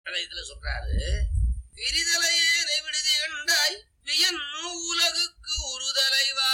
அதை இதுல சொல்றாரு விரிதலையே விடுதி கண்டாய் வியன் உலகுக்கு ஒரு தலைவா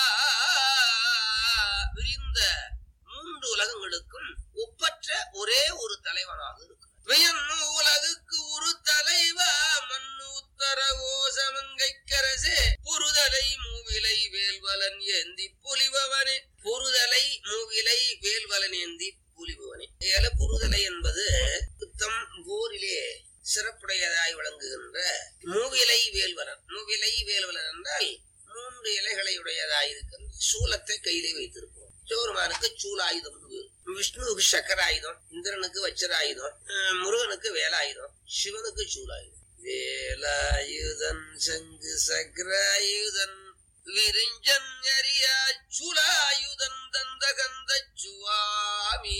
விரிந்த மூன்று உலகங்களுக்கும் ஒப்பற்ற ஒரே ஒரு தலைவனாக இருக்கிறார் வியன் உலகுக்கு ஒரு தலைவா மண்ணு உத்தர ஓசமங்கை கரசே பொருதலை மூவிலை வேல்வலன் ஏந்தி பொலிபவனே பொருதலை மூவிலை வேல்வலன் ஏந்தி புலிபவனே ஏல பொருதலை என்பது புத்தம் போரிலே சிறப்புடையதாய் விளங்குகின்ற மூவிலை வேல்வலன் மூவிலை வேல்வலன் என்றால் மூன்று இலைகளை உடையதாய் இருக்கின்ற சூலத்தை கையிலே வைத்திருப்போம் சோருமானுக்கு சூலாயுதம் விஷ்ணுவுக்கு சக்கராயுதம் இந்திரனுக்கு வச்சராயுதம் அஹ் முருகனுக்கு வேலாயுதம் சிவனுக்கு சூலாயுதம் வேலாயுதன் சங்கு சக்கராயுதன் விரிஞ்சன் அரியா சூலாயுதன் தந்த கந்த சுவாமி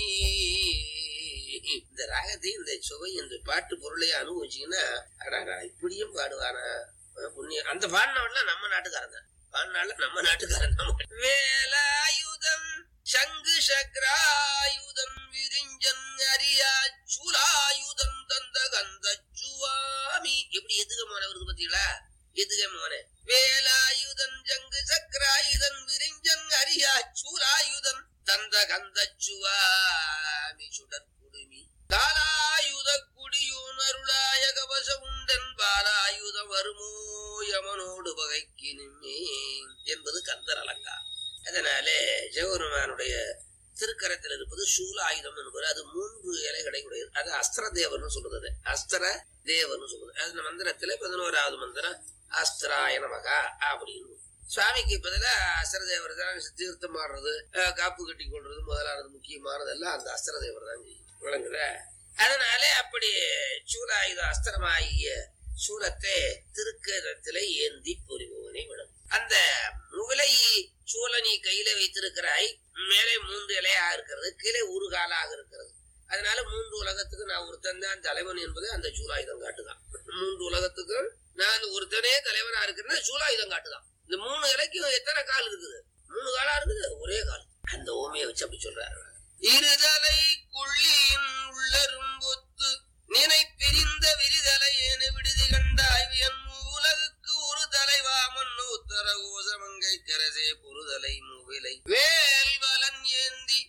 இந்த ராகத்தை இந்த சுவை இந்த பாட்டு பொருளை அனுபவிச்சீங்கன்னா அடாடா இப்படியும் பாடுவானா அஹ் புண்ணியம் அந்த பாடினவன்லாம் நம்ம நாட்டுக்காரன் தான் பாடினால நம்ம நாட்டுக்காரன் நம்ம வேலாயுதம் சங்கு சக்ராயுதம் விரிஞ்சன் அரியா சூலாயுதம் தந்த கந்த சுவாமி எப்படி எதுகமான வருது பாத்தீங்களா எதுகமான வேலாயுதன் ஜங்கு சக்ராயுதன் விரிஞ்சன் அரியா சூலாயுதன் தந்த கந்த சுவாமி சுடர் குடுமி காலாயுத குடியூன் அருளாய கவச உண்டன் பாலாயுத வருமோ யமனோடு பகைக்கு நிம்மே என்பது கந்தர் அலங்காரம் அதனாலே சிவபெருமானுடைய திருக்கரத்தில் இருப்பது சூலாயுதம் என்பது அது மூன்று இலைகளை உடையது அது அஸ்திர தேவர்னு சொல்றது அஸ்திர தேவர்னு சொல்றது அது மந்திரத்துல பதினோராவது மந்திரம் அஸ்திராய நமகா அப்படின்னு சுவாமிக்கு பதிலா அஸ்திர தேவர் தான் தீர்த்தம் ஆடுறது அஹ், காப்பு கட்டி கொள்றது முதலானது முக்கியமானதெல்லாம் அந்த அஸ்திர தேவர் தான் செய்யும் விளங்குற அதனால அப்படி சூலாயுத அஸ்திரமாகிய சூலத்தை திருக்கரத்திலே ஏந்தி புரிபவனை விளங்கும் அந்த முகலை சூழ நீ கையில வைத்திருக்கிறாய் மேலே மூன்று இலையா இருக்கிறது கீழே ஒரு காலாக இருக்கிறது அதனால மூன்று உலகத்துக்கு நான் ஒருத்தன் தான் தலைவன் என்பதை அந்த சூலாயுதம் காட்டுதான் மூன்று உலகத்துக்கு நான் ஒருத்தனே தலைவனா இருக்கிறேன் சூலாயுதம் காட்டுதான் இந்த மூணு இலைக்கும் எத்தனை கால் இருக்குது மூணு காலா இருக்குது ஒரே கால் அந்த ஓமையை வச்சு அப்படி சொல்றாரு இருதலை குள்ளியின் உள்ளரும்பொத்து நினை பிரிந்த விரிதலை என விடுதி கண்டாய் என் உலகுக்கு ஒரு தலைவா மண்ணு உத்தர ஓசமங்கை கரசே பொருதலை மூவிலை வேல்வலன் ஏந்தி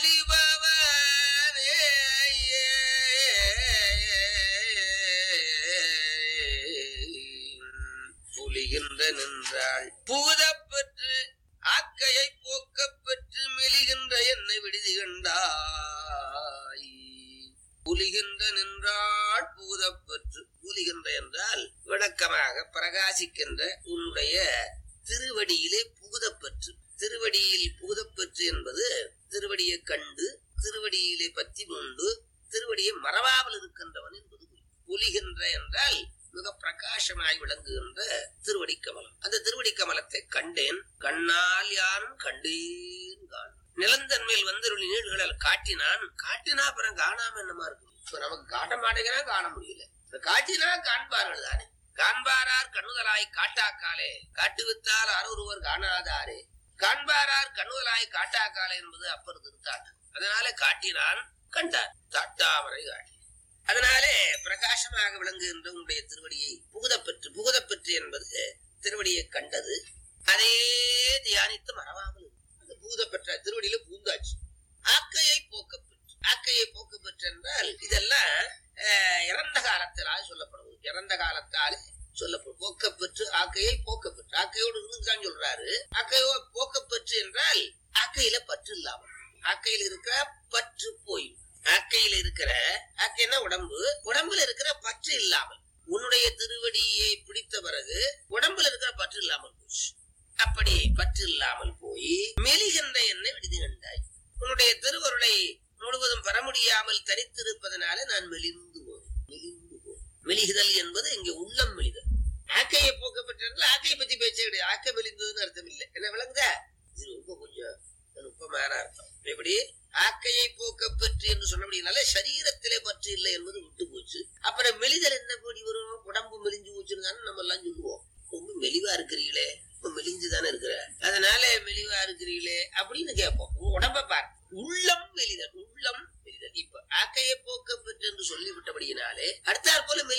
பொலிபவனே புலிகின்ற நின்றாள் புகுதப்பெற்று ஆக்கையை போக்கப் பெற்று மெலிகின்ற என்னை விடுதி கண்டாய் புலிகின்ற நின்றாள் புகுதப்பெற்று புலிகின்ற என்றால் விளக்கமாக பிரகாசிக்கின்ற உன்னுடைய திருவடியிலே புகுதப்பெற்று திருவடியில் புகுதப்பெற்று என்பது திருவடியை கண்டு திருவடியிலே பத்தி மூண்டு திருவடியை மறவாமல் இருக்கின்றவன் என்பது குறி. புலிகின்ற என்றால் மிக பிரகாசமாய் விளங்குகின்ற திருவடி கமலம் அந்த திருவடி கமலத்தை கண்டேன் கண்ணால் யாரும் கண்டேன் காண் நிலந்தன்மையில் வந்தருளி நீடுகளால் காட்டினான் காட்டினா அப்புறம் காணாம என்னமா இருக்கும் இப்ப நமக்கு காட்ட மாட்டேங்கிறான் காண முடியல இப்ப காட்டினா காண்பார்கள் தானே காண்பாரார் கண்ணுதலாய் காட்டாக்காலே காட்டுவித்தால் அறொருவர் காணாதாரே காண்பாரார் கண்ணுதலாய் காட்டாக்காலே என்பது அப்பர் திருத்தாட்டம் அதனால காட்டினான் கண்டார் தாட்டாமரை காட்டி அதனாலே பிரகாசமாக விளங்குகின்ற உன்னுடைய திருவடியை புகுதப்பெற்று புகுதப்பெற்று என்பது திருவடியை கண்டது அதே தியானித்து மறவாமல் இரு. அந்த பூதப்பெற்ற திருவடியில பூந்தாச்சு ஆக்கையை போக்கப்பெற்று ஆக்கையை போக்கப்பெற்று என்றால் இதெல்லாம் அஹ், இறந்த காலத்திலால் சொல்லப்படுவது இறந்த காலத்தாலே சொல்லப்படும் போக்கப்பெற்று ஆக்கையை போக்கப்பெற்று ஆக்கையோடு இருந்து தான் சொல்றாரு ஆக்கையோ போக்கப்பெற்று என்றால் ஆக்கையில பற்று இல்லாமல் ஆக்கையில் இருக்கிற பற்று போய் ஆக்கையில் இருக்கிற ஆக்கைன்னா உடம்பு உடம்புல இருக்கிற பற்று இல்லாமல் உன்னுடைய திருவடியை பிடித்த பிறகு உடம்புல இருக்கிற பற்று இல்லாமல் போச்சு அப்படி பற்று இல்லாமல் போய் மெலிகின்ற என்னை விடுதி கண்டாய் உன்னுடைய திருவருளை முழுவதும் பெற முடியாமல் தரித்திருப்பதனால நான் மெலிந்து போனேன் மெலிந்து போனேன் மெலிகுதல் என்பது இங்கே உள்ளம் மெலிதல் ஆக்கையை போக்கப்பட்டிருந்தால் ஆக்கையை பத்தி பேச்சே கிடையாது ஆக்கை மெலிந்ததுன்னு அர்த்தம் இல்லை என்ன விளங்குதா இது ரொம்ப கொஞ்சம் நுட்பமான அர்த்தம் எப்படி ஆக்கையை போக்கப்பெற்று என்று சொன்னபடினால சரீரத்திலே பற்று இல்லை என்பது விட்டு போச்சு அப்புறம் மெலிதல் என்ன படி வரும் உடம்பு மெலிஞ்சு போச்சுன்னு தானே நம்ம எல்லாம் சொல்லுவோம் ரொம்ப மெலிவா இருக்கிறீங்களே ரொம்ப மெலிஞ்சு தானே இருக்கிற அதனால மெலிவா இருக்கிறீங்களே அப்படின்னு கேட்போம் உன் உடம்ப பார் உள்ளம் மெலிதல் உள்ளம் மெலிதல் இப்ப ஆக்கையை போக்கப்பெற்று என்று சொல்லிவிட்டபடியினாலே சொன்னாலே அடுத்தாற் போல